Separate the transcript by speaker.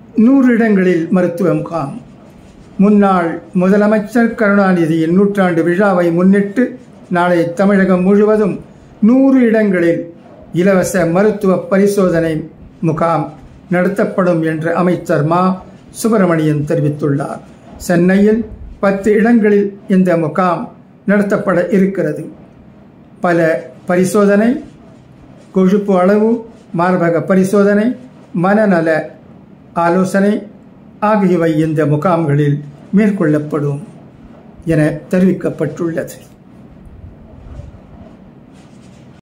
Speaker 1: நூறு இடங்களில் மருத்துவ முகாம் முன்னாள் முதலமைச்சர் கருணாநிதியின் நூற்றாண்டு விழாவை முன்னிட்டு நாளை தமிழகம் முழுவதும் நூறு இடங்களில் இலவச மருத்துவ பரிசோதனை முகாம் நடத்தப்படும் என்று அமைச்சர் மா சுப்பிரமணியன் தெரிவித்துள்ளார் சென்னையில் பத்து இடங்களில் இந்த முகாம் நடத்தப்பட இருக்கிறது பல பரிசோதனை கொழுப்பு அளவு மார்பக பரிசோதனை மனநல ஆலோசனை ஆகியவை இந்த முகாம்களில் மேற்கொள்ளப்படும் என தெரிவிக்கப்பட்டுள்ளது